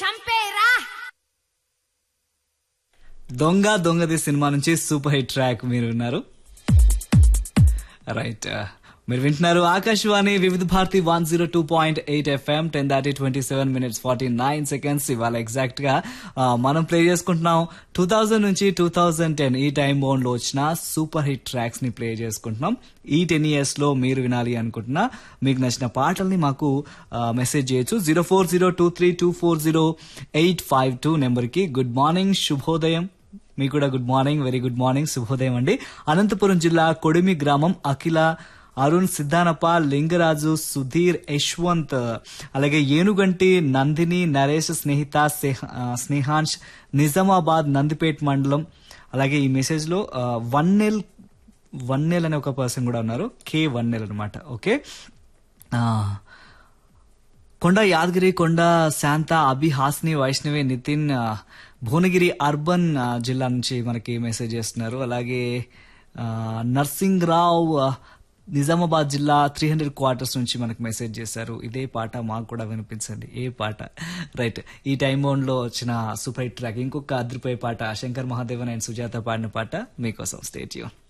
చంపేరా Donga Dongadi cinema నుంచి super hit track మీరు విన్నారు రైట్ మీరు వింటున్నారు Akashvani Vividh Bharati one zero two point eight FM ten దాటి twenty seven minutes forty nine seconds ఇవాళ ఎగ్జాక్ట్ గా ఆ, మనం ప్లే చేసుకుంటున్నాం టూ థౌజండ్ నుంచి టూ థౌజండ్ టెన్ ఈ టైం బోన్ లో వచ్చిన సూపర్ హిట్ ట్రాక్స్ ని ప్లే చేసుకుంటున్నాం ఈ టెన్ ఇయర్స్ లో మీరు వినాలి అనుకుంటున్నా మీకు నచ్చిన పాటల్ని మాకు మెసేజ్ చేయొచ్చు zero four zero two three two four zero eight five two number కి గుడ్ మార్నింగ్ శుభోదయం మీకు కూడా good morning very good morning శుభోదయం అండి అనంతపురం జిల్లా కొడిమి గ్రామం అఖిల అరుణ్ సిద్ధానప్ప లింగరాజు సుధీర్ యశ్వంత్ అలాగే ఏనుగంటి నందిని నరేష్ స్నేహిత సేహ- ఆ, స్నేహాంష్ నిజామాబాద్ నందిపేట్ మండలం అలాగే ఈ మెసేజ్ లో ఆ, వన్నెల్ వన్నెల్ అనే ఒక పర్సన్ కూడా ఉన్నారు కే వన్నెల్ అనమాట ఓకే ఆ, కొండ యాదగిరి కొండ శాంత అభి హాస్ని వైష్ణవి నితిన్ ఆ, భువనగిరి అర్బన్ ఆ, జిల్లా నుంచి మనకి మెసేజ్ చేస్తున్నారు అలాగే ఆ, నర్సింగ్ రావ్ ఆ, నిజామాబాద్ జిల్లా త్రీ హండ్రెడ్ క్వార్టర్స్ నుంచి మనకు మెసేజ్ చేశారు ఇదే పాట మాకు కూడా వినిపించండి ఏ పాట రైట్ ఈ టైం లో వచ్చిన సూపర్ హిట్ ట్రాక్ ఇంకొక అదిరిపోయే పాట శంకర్ మహాదేవన్ అండ్ సుజాత పాడిన పాట మీకోసం స్టేట్